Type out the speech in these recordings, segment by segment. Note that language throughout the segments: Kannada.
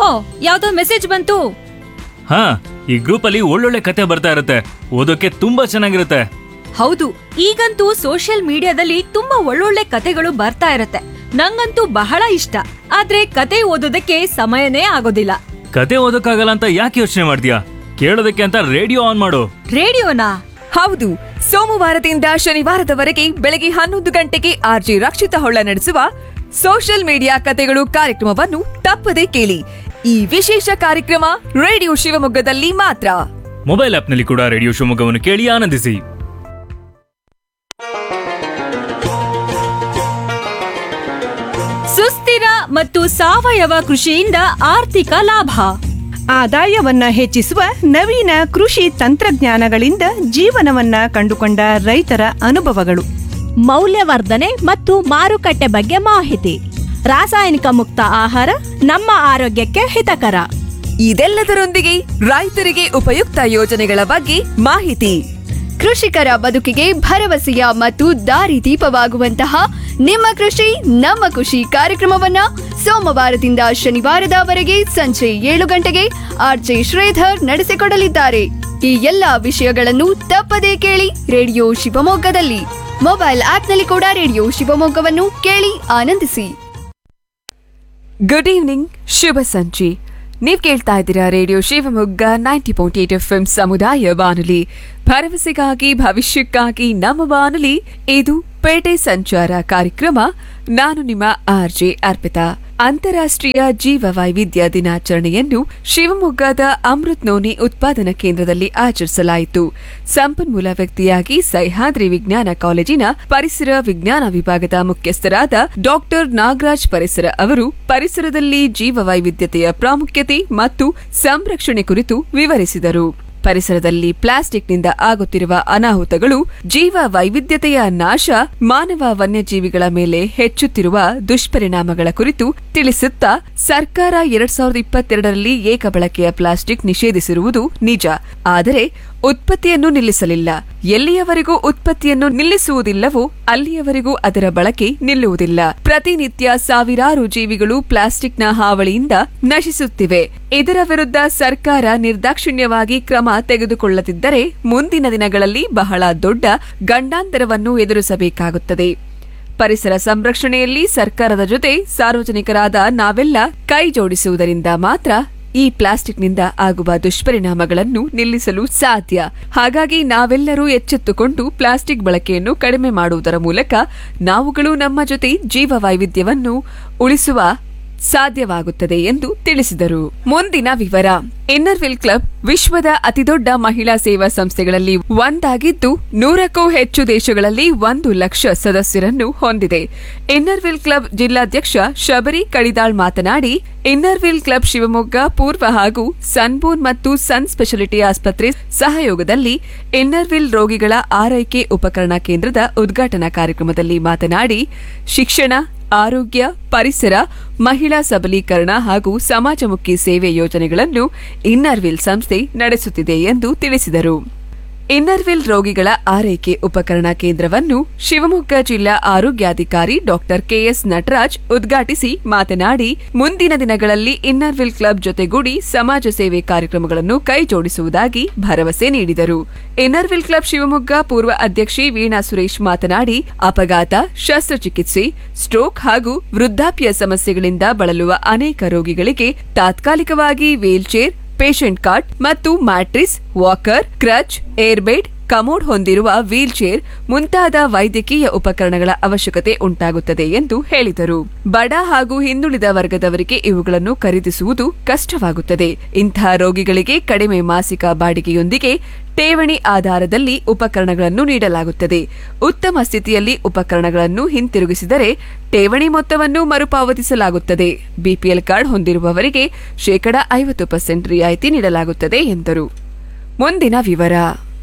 ಓ ಯಾವ್ದೋ ಮೆಸೇಜ್ ಬಂತು ಹಾ ಈ ಗ್ರೂಪ್ ಅಲ್ಲಿ ಒಳ್ಳೊಳ್ಳೆ ಕತೆ ಬರ್ತಾ ಇರುತ್ತೆ ಓದೋಕೆ ತುಂಬಾ ಚೆನ್ನಾಗಿರುತ್ತೆ ಹೌದು ಈಗಂತೂ ಸೋಷಿಯಲ್ ಮೀಡಿಯಾದಲ್ಲಿ ತುಂಬಾ ಒಳ್ಳೊಳ್ಳೆ ಕತೆಗಳು ಬರ್ತಾ ಇರತ್ತೆ ನಂಗಂತೂ ಬಹಳ ಇಷ್ಟ ಆದ್ರೆ ಕತೆ ಓದೋದಕ್ಕೆ ಸಮಯನೇ ಆಗೋದಿಲ್ಲ ಕತೆ ಓದೋಕ್ಕಾಗಲ್ಲ ಅಂತ ಯಾಕೆ ಯೋಚನೆ ಮಾಡ್ತೀಯಾ ಕೇಳೋದಕ್ಕೆ ಅಂತ ರೇಡಿಯೋ ಆನ್ ಮಾಡು ರೇಡಿಯೋನಾ ಹೌದು ಸೋಮವಾರದಿಂದ ಶನಿವಾರದವರೆಗೆ ಬೆಳಗ್ಗೆ ಹನ್ನೊಂದು ಗಂಟೆಗೆ ಆರ್ಜಿ ರಕ್ಷಿತ ಹೊಳ್ಳ ನಡೆಸುವ ಸೋಷಿಯಲ್ ಮೀಡಿಯಾ ಕತೆಗಳು ಕಾರ್ಯಕ್ರಮವನ್ನು ತಪ್ಪದೆ ಕೇಳಿ ಈ ವಿಶೇಷ ಕಾರ್ಯಕ್ರಮ ರೇಡಿಯೋ ಶಿವಮೊಗ್ಗದಲ್ಲಿ ಮಾತ್ರ ಮೊಬೈಲ್ ಆಪ್ನಲ್ಲಿ ಕೂಡ ರೇಡಿಯೋ ಶಿವಮೊಗ್ಗವನ್ನು ಕೇಳಿ ಆನಂದಿಸಿ ಸುಸ್ಥಿರ ಮತ್ತು ಸಾವಯವ ಕೃಷಿಯಿಂದ ಆರ್ಥಿಕ ಲಾಭ ಆದಾಯವನ್ನ ಹೆಚ್ಚಿಸುವ ನವೀನ ಕೃಷಿ ತಂತ್ರಜ್ಞಾನಗಳಿಂದ ಜೀವನವನ್ನ ಕಂಡುಕೊಂಡ ರೈತರ ಅನುಭವಗಳು ಮೌಲ್ಯವರ್ಧನೆ ಮತ್ತು ಮಾರುಕಟ್ಟೆ ಬಗ್ಗೆ ಮಾಹಿತಿ ರಾಸಾಯನಿಕ ಮುಕ್ತ ಆಹಾರ ನಮ್ಮ ಆರೋಗ್ಯಕ್ಕೆ ಹಿತಕರ ಇದೆಲ್ಲದರೊಂದಿಗೆ ರೈತರಿಗೆ ಉಪಯುಕ್ತ ಯೋಜನೆಗಳ ಬಗ್ಗೆ ಮಾಹಿತಿ ಕೃಷಿಕರ ಬದುಕಿಗೆ ಭರವಸೆಯ ಮತ್ತು ದಾರಿದೀಪವಾಗುವಂತಹ ನಿಮ್ಮ ಕೃಷಿ ನಮ್ಮ ಖುಷಿ ಕಾರ್ಯಕ್ರಮವನ್ನ ಸೋಮವಾರದಿಂದ ಶನಿವಾರದವರೆಗೆ ಸಂಜೆ ಏಳು ಗಂಟೆಗೆ ಆರ್ಜೆ ಶ್ರೀಧರ್ ನಡೆಸಿಕೊಡಲಿದ್ದಾರೆ ಈ ಎಲ್ಲಾ ವಿಷಯಗಳನ್ನು ತಪ್ಪದೇ ಕೇಳಿ ರೇಡಿಯೋ ಶಿವಮೊಗ್ಗದಲ್ಲಿ ಮೊಬೈಲ್ ಆಪ್ನಲ್ಲಿ ಕೂಡ ರೇಡಿಯೋ ಶಿವಮೊಗ್ಗವನ್ನು ಕೇಳಿ ಆನಂದಿಸಿ ಗುಡ್ ಈವ್ನಿಂಗ್ ಶುಭ ಸಂಜೆ ನೀವ್ ಕೇಳ್ತಾ ಇದ್ದೀರಾ radio Shivamogga ninety point eight F M ಸಮುದಾಯ ಬಾನುಲಿ ಭರವಸೆಗಾಗಿ ಭವಿಷ್ಯಕ್ಕಾಗಿ ನಮ್ಮ ಬಾನುಲಿ ಇದು ಪೇಟೆ ಸಂಚಾರ ಕಾರ್ಯಕ್ರಮ ನಾನು ನಿಮ್ಮ ಆರ್ಜೆ ಅರ್ಪಿತಾ ಅಂತಾರಾಷ್ಟ್ರೀಯ ಜೀವ ವೈವಿಧ್ಯ ದಿನಾಚರಣೆಯನ್ನು ಶಿವಮೊಗ್ಗದ ಅಮೃತ್ ನೋನಿ ಉತ್ಪಾದನಾ ಕೇಂದ್ರದಲ್ಲಿ ಆಚರಿಸಲಾಯಿತು ಸಂಪನ್ಮೂಲ ವ್ಯಕ್ತಿಯಾಗಿ ಸಹ್ಯಾದ್ರಿ ವಿಜ್ಞಾನ ಕಾಲೇಜಿನ ಪರಿಸರ ವಿಜ್ಞಾನ ವಿಭಾಗದ ಮುಖ್ಯಸ್ಥರಾದ ಡಾಕ್ಟರ್ ನಾಗರಾಜ್ ಪರಿಸರ ಅವರು ಪರಿಸರದಲ್ಲಿ ಜೀವ ವೈವಿಧ್ಯತೆಯ ಪ್ರಾಮುಖ್ಯತೆ ಮತ್ತು ಸಂರಕ್ಷಣೆ ಕುರಿತು ವಿವರಿಸಿದರು ಪರಿಸರದಲ್ಲಿ ಪ್ಲಾಸ್ಟಿಕ್ನಿಂದ ಆಗುತ್ತಿರುವ ಅನಾಹುತಗಳು ಜೀವ ವೈವಿಧ್ಯತೆಯ ನಾಶ ಮಾನವ ವನ್ಯಜೀವಿಗಳ ಮೇಲೆ ಹೆಚ್ಚುತ್ತಿರುವ ದುಷ್ಪರಿಣಾಮಗಳ ಕುರಿತು ತಿಳಿಸುತ್ತಾ ಸರ್ಕಾರ ಎರಡ್ ಸಾವಿರದ ಇಪ್ಪತ್ತೆರಡರಲ್ಲಿ ಏಕಬಳಕೆಯ ಪ್ಲಾಸ್ಟಿಕ್ ನಿಷೇಧಿಸಿರುವುದು ನಿಜ ಆದರೆ ಉತ್ಪತ್ತಿಯನ್ನು ನಿಲ್ಲಿಸಲಿಲ್ಲ ಎಲ್ಲಿಯವರೆಗೂ ಉತ್ಪತ್ತಿಯನ್ನು ನಿಲ್ಲಿಸುವುದಿಲ್ಲವೋ ಅಲ್ಲಿಯವರೆಗೂ ಅದರ ಬಳಕೆ ನಿಲ್ಲುವುದಿಲ್ಲ ಪ್ರತಿನಿತ್ಯ ಸಾವಿರಾರು ಜೀವಿಗಳು ಪ್ಲಾಸ್ಟಿಕ್ನ ಹಾವಳಿಯಿಂದ ನಶಿಸುತ್ತಿವೆ ಇದರ ವಿರುದ್ಧ ಸರ್ಕಾರ ನಿರ್ದಾಕ್ಷಿಣ್ಯವಾಗಿ ಕ್ರಮ ತೆಗೆದುಕೊಳ್ಳದಿದ್ದರೆ ಮುಂದಿನ ದಿನಗಳಲ್ಲಿ ಬಹಳ ದೊಡ್ಡ ಗಂಡಾಂತರವನ್ನು ಎದುರಿಸಬೇಕಾಗುತ್ತದೆ ಪರಿಸರ ಸಂರಕ್ಷಣೆಯಲ್ಲಿ ಸರ್ಕಾರದ ಜೊತೆ ಸಾರ್ವಜನಿಕರಾದ ನಾವೆಲ್ಲ ಕೈ ಜೋಡಿಸುವುದರಿಂದ ಮಾತ್ರ ಈ ಪ್ಲಾಸ್ಟಿಕ್ನಿಂದ ಆಗುವ ದುಷ್ಪರಿಣಾಮಗಳನ್ನು ನಿಲ್ಲಿಸಲು ಸಾಧ್ಯ ಹಾಗಾಗಿ ನಾವೆಲ್ಲರೂ ಎಚ್ಚೆತ್ತುಕೊಂಡು ಪ್ಲಾಸ್ಟಿಕ್ ಬಳಕೆಯನ್ನು ಕಡಿಮೆ ಮಾಡುವುದರ ಮೂಲಕ ನಾವುಗಳು ನಮ್ಮ ಜೊತೆ ಜೀವ ವೈವಿಧ್ಯವನ್ನು ಉಳಿಸುವ ಸಾಧ್ಯವಾಗುತ್ತದೆ ಎಂದು ತಿಳಿಸಿದರು ಮುಂದಿನ ವಿವರ ಇನ್ನರ್ವಿಲ್ ಕ್ಲಬ್ ವಿಶ್ವದ ಅತಿದೊಡ್ಡ ಮಹಿಳಾ ಸೇವಾ ಸಂಸ್ಥೆಗಳಲ್ಲಿ ಒಂದಾಗಿದ್ದು ನೂರಕ್ಕೂ ಹೆಚ್ಚು ದೇಶಗಳಲ್ಲಿ ಒಂದು ಲಕ್ಷ ಸದಸ್ಯರನ್ನು ಹೊಂದಿದೆ ಇನ್ನರ್ವಿಲ್ ಕ್ಲಬ್ ಜಿಲ್ಲಾಧ್ಯಕ್ಷ ಶಬರಿ ಕಡಿದಾಳ್ ಮಾತನಾಡಿ ಇನ್ನರ್ವಿಲ್ ಕ್ಲಬ್ ಶಿವಮೊಗ್ಗ ಪೂರ್ವ ಹಾಗೂ ಸನ್ಬೂನ್ ಮತ್ತು ಸನ್ ಸ್ಪೆಷಾಲಿಟಿ ಆಸ್ಪತ್ರೆ ಸಹಯೋಗದಲ್ಲಿ ಇನ್ನರ್ವಿಲ್ ರೋಗಿಗಳ ಆರೈಕೆ ಉಪಕರಣ ಕೇಂದ್ರದ ಉದ್ಘಾಟನಾ ಕಾರ್ಯಕ್ರಮದಲ್ಲಿ ಮಾತನಾಡಿ ಶಿಕ್ಷಣ ಆರೋಗ್ಯ ಪರಿಸರ ಮಹಿಳಾ ಸಬಲೀಕರಣ ಹಾಗೂ ಸಮಾಜಮುಖಿ ಸೇವೆ ಯೋಜನೆಗಳನ್ನು ಇನ್ನರ್ವಿಲ್ ಸಂಸ್ಥೆ ನಡೆಸುತ್ತಿದೆ ಎಂದು ತಿಳಿಸಿದರು ಇನ್ನರ್ವಿಲ್ ರೋಗಿಗಳ ಆರೈಕೆ ಉಪಕರಣ ಕೇಂದ್ರವನ್ನು ಶಿವಮೊಗ್ಗ ಜಿಲ್ಲಾ ಆರೋಗ್ಯಾಧಿಕಾರಿ ಡಾಕ್ಟರ್ ಕೆಎಸ್ ನಟರಾಜ್ ಉದ್ಘಾಟಿಸಿ ಮಾತನಾಡಿ ಮುಂದಿನ ದಿನಗಳಲ್ಲಿ ಇನ್ನರ್ವಿಲ್ ಕ್ಲಬ್ ಜೊತೆಗೂಡಿ ಸಮಾಜ ಸೇವೆ ಕಾರ್ಯಕ್ರಮಗಳನ್ನು ಕೈಜೋಡಿಸುವುದಾಗಿ ಭರವಸೆ ನೀಡಿದರು ಇನ್ನರ್ವಿಲ್ ಕ್ಲಬ್ ಶಿವಮೊಗ್ಗ ಪೂರ್ವ ಅಧ್ಯಕ್ಷೆ ವೀಣಾ ಸುರೇಶ್ ಮಾತನಾಡಿ ಅಪಘಾತ ಶಸ್ತ್ರಚಿಕಿತ್ಸೆ ಸ್ಟ್ರೋಕ್ ಹಾಗೂ ವೃದ್ಧಾಪ್ಯ ಸಮಸ್ಯೆಗಳಿಂದ ಬಳಲುವ ಅನೇಕ ರೋಗಿಗಳಿಗೆ ತಾತ್ಕಾಲಿಕವಾಗಿ ವೀಲ್ಚೇರ್ ಪೇಷಂಟ್ ಕಾರ್ಡ್ ಮತ್ತು mattress walker crutch airbed commode ಹೊಂದಿರುವ ವೀಲ್ ಚೇರ್ ಮುಂತಾದ ವೈದ್ಯಕೀಯ ಉಪಕರಣಗಳ ಅವಶ್ಯಕತೆ ಉಂಟಾಗುತ್ತದೆ ಎಂದು ಹೇಳಿದರು ಬಡ ಹಾಗೂ ಹಿಂದುಳಿದ ವರ್ಗದವರಿಗೆ ಇವುಗಳನ್ನು ಖರೀದಿಸುವುದು ಕಷ್ಟವಾಗುತ್ತದೆ ಇಂತಹ ರೋಗಿಗಳಿಗೆ ಕಡಿಮೆ ಮಾಸಿಕ ಬಾಡಿಗೆಯೊಂದಿಗೆ ಠೇವಣಿ ಆಧಾರದಲ್ಲಿ ಉಪಕರಣಗಳನ್ನು ನೀಡಲಾಗುತ್ತದೆ ಉತ್ತಮ ಸ್ಥಿತಿಯಲ್ಲಿ ಉಪಕರಣಗಳನ್ನು ಹಿಂತಿರುಗಿಸಿದರೆ ಠೇವಣಿ ಮೊತ್ತವನ್ನು ಮರುಪಾವತಿಸಲಾಗುತ್ತದೆ ಬಿಪಿಎಲ್ ಕಾರ್ಡ್ ಹೊಂದಿರುವವರಿಗೆ ಶೇಕಡಾ ಐವತ್ತು ಪರ್ಸೆಂಟ್ ರಿಯಾಯಿತಿ ನೀಡಲಾಗುತ್ತದೆ ಎಂದರು ಮುಂದಿನ ವಿವರ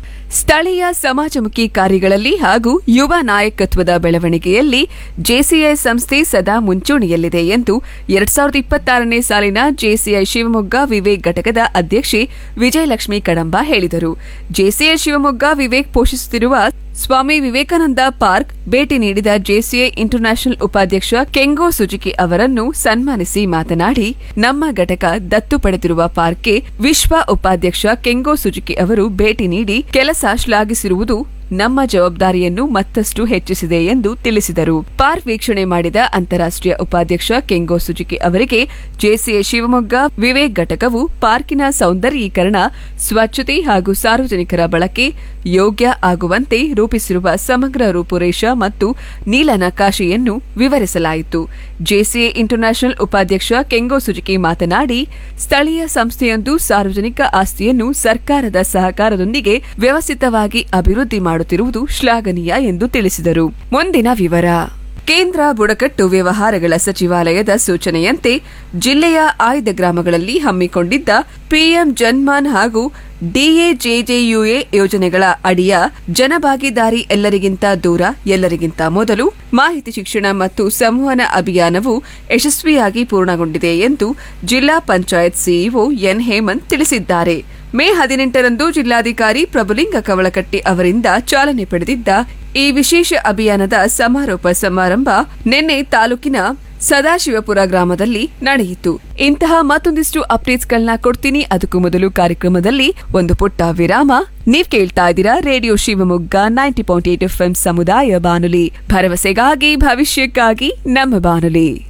ಸ್ಥಳೀಯ ಸಮಾಜಮುಖಿ ಕಾರ್ಯಗಳಲ್ಲಿ ಹಾಗೂ ಯುವ ನಾಯಕತ್ವದ ಬೆಳವಣಿಗೆಯಲ್ಲಿ ಜೆಸಿಐ ಸಂಸ್ಥೆ ಸದಾ ಮುಂಚೂಣಿಯಲ್ಲಿದೆ ಎಂದು ಎರಡ್ ಸಾವಿರದ ಇಪ್ಪತ್ತಾರನೇ ಸಾಲಿನ ಜೆಸಿಐ ಶಿವಮೊಗ್ಗ ವಿವೇಕ್ ಘಟಕದ ಅಧ್ಯಕ್ಷೆ ವಿಜಯಲಕ್ಷ್ಮಿ ಕಡಂಬ ಹೇಳಿದರು ಜೆಸಿಐ ಶಿವಮೊಗ್ಗ ವಿವೇಕ್ ಪೋಷಿಸುತ್ತಿರುವ ಸ್ವಾಮಿ ವಿವೇಕಾನಂದ ಪಾರ್ಕ್ ಭೇಟಿ ನೀಡಿದ ಜೆಸಿಎ ಇಂಟರ್ನ್ಯಾಷನಲ್ ಉಪಾಧ್ಯಕ್ಷ ಕೆಂಗೋ ಸುಜುಕಿ ಅವರನ್ನು ಸನ್ಮಾನಿಸಿ ಮಾತನಾಡಿ ನಮ್ಮ ಘಟಕ ದತ್ತು ಪಡೆದಿರುವ ಪಾರ್ಕ್ಗೆ ವಿಶ್ವ ಉಪಾಧ್ಯಕ್ಷ ಕೆಂಗೋ ಸುಜುಕಿ ಅವರು ಭೇಟಿ ನೀಡಿ ಕೆಲಸ ಶ್ಲಾಘಿಸಿರುವುದು ನಮ್ಮ ಜವಾಬ್ದಾರಿಯನ್ನು ಮತ್ತಷ್ಟು ಹೆಚ್ಚಿಸಿದೆ ಎಂದು ತಿಳಿಸಿದರು ಪಾರ್ಕ್ ವೀಕ್ಷಣೆ ಮಾಡಿದ ಅಂತಾರಾಷ್ಟ್ರೀಯ ಉಪಾಧ್ಯಕ್ಷ ಕೆಂಗೋ ಸುಜುಕಿ ಅವರಿಗೆ ಜೆಸಿಎ ಶಿವಮೊಗ್ಗ ವಿವೇಕ್ ಘಟಕವು ಪಾರ್ಕಿನ ಸೌಂದರ್ಯೀಕರಣ ಸ್ವಚ್ಛತೆ ಹಾಗೂ ಸಾರ್ವಜನಿಕರ ಬಳಕೆ ಯೋಗ್ಯ ಆಗುವಂತೆ ರೂಪಿಸಿರುವ ಸಮಗ್ರ ರೂಪುರೇಷ ಮತ್ತು ನೀಲನಕಾಶೆಯನ್ನು ವಿವರಿಸಲಾಯಿತು ಜೆಸಿಎ ಇಂಟರ್ನ್ಯಾಷನಲ್ ಉಪಾಧ್ಯಕ್ಷ ಕೆಂಗೋ ಸುಜುಕಿ ಮಾತನಾಡಿ ಸ್ಥಳೀಯ ಸಂಸ್ಥೆಯೊಂದು ಸಾರ್ವಜನಿಕ ಆಸ್ತಿಯನ್ನು ಸರ್ಕಾರದ ಸಹಕಾರದೊಂದಿಗೆ ವ್ಯವಸ್ಥಿತವಾಗಿ ಅಭಿವೃದ್ಧಿ ಮಾಡುತ್ತಿರುವುದು ಶ್ಲಾಘನೀಯ ಎಂದು ತಿಳಿಸಿದರು ಮುಂದಿನ ವಿವರ ಕೇಂದ್ರ ಬುಡಕಟ್ಟು ವ್ಯವಹಾರಗಳ ಸಚಿವಾಲಯದ ಸೂಚನೆಯಂತೆ ಜಿಲ್ಲೆಯ ಆಯ್ದ ಗ್ರಾಮಗಳಲ್ಲಿ ಹಮ್ಮಿಕೊಂಡಿದ್ದ ಪಿಎಂ ಜನ್ಮಾನ್ ಹಾಗೂ ಡಿಎಜೆಜೆಯುಎ ಯೋಜನೆಗಳ ಅಡಿಯ ಜನಭಾಗಿದಾರಿ ಎಲ್ಲರಿಗಿಂತ ದೂರ ಎಲ್ಲರಿಗಿಂತ ಮೊದಲು ಮಾಹಿತಿ ಶಿಕ್ಷಣ ಮತ್ತು ಸಂವಹನ ಅಭಿಯಾನವು ಯಶಸ್ವಿಯಾಗಿ ಪೂರ್ಣಗೊಂಡಿದೆ ಎಂದು ಜಿಲ್ಲಾ ಪಂಚಾಯತ್ ಸಿಇಒ ಎನ್ ಹೇಮಂತ್ ತಿಳಿಸಿದ್ದಾರೆ ಮೇ ಹದಿನೆಂಟರಂದು ಜಿಲ್ಲಾಧಿಕಾರಿ ಪ್ರಭುಲಿಂಗ ಕವಳಕಟ್ಟಿ ಅವರಿಂದ ಚಾಲನೆ ಪಡೆದಿದ್ದ ಈ ವಿಶೇಷ ಅಭಿಯಾನದ ಸಮಾರೋಪ ಸಮಾರಂಭ ನಿನ್ನೆ ತಾಲೂಕಿನ ಸದಾಶಿವಪುರ ಗ್ರಾಮದಲ್ಲಿ ನಡೆಯಿತು ಇಂತಹ ಮತ್ತೊಂದಿಷ್ಟು ಅಪ್ಡೇಟ್ಸ್ಗಳನ್ನ ಕೊಡ್ತೀನಿ ಅದಕ್ಕೂ ಮೊದಲು ಕಾರ್ಯಕ್ರಮದಲ್ಲಿ ಒಂದು ಪುಟ್ಟ ವಿರಾಮ ನೀವ್ ಕೇಳ್ತಾ ಇದ್ದೀರಾ radio Shivamogga ninety point eight F ಸಮುದಾಯ ಬಾನುಲಿ ಭರವಸೆಗಾಗಿ ಭವಿಷ್ಯಕ್ಕಾಗಿ ನಮ್ಮ ಬಾನುಲಿ